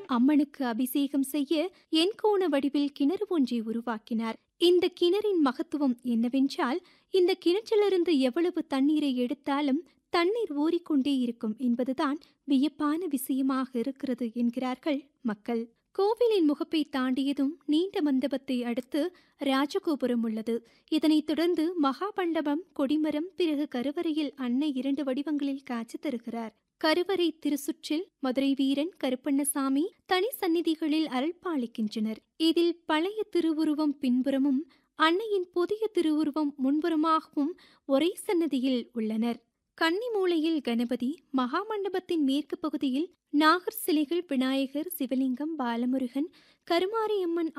அம்மனுக்கு அபிஷேகம் செய்ய எண்கோண வடிவில் கிணறு ஒன்றை உருவாக்கினார் இந்த கிணறின் மகத்துவம் என்னவென்றால் இந்த கிணற்றிலிருந்து எவ்வளவு தண்ணீரை எடுத்தாலும் தண்ணீர் ஊறிக்கொண்டே இருக்கும் என்பதுதான் வியப்பான விஷயமாக இருக்கிறது என்கிறார்கள் மக்கள் கோவிலின் முகப்பை தாண்டியதும் நீண்ட மண்டபத்தை அடுத்து ராஜகோபுரம் உள்ளது இதனைத் தொடர்ந்து மகாமண்டபம் கொடிமரம் பிறகு கருவறையில் அன்னை இரண்டு வடிவங்களில் காட்சி தருகிறார் கருவறை திருசுற்றில் மதுரை வீரன் கருப்பண்ணசாமி தனி சந்நிதிகளில் அருள்பாலிக்கின்றனர் இதில் பழைய திருவுருவம் பின்புறமும் அன்னையின் புதிய திருவுருவம் முன்புறமாகவும் ஒரே சன்னதியில் உள்ளனர் கன்னிமூலையில் கணபதி மகாமண்டபத்தின் மேற்கு பகுதியில் நாகர் சிலைகள் விநாயகர் சிவலிங்கம் பாலமுருகன் கருமாரியம்மன்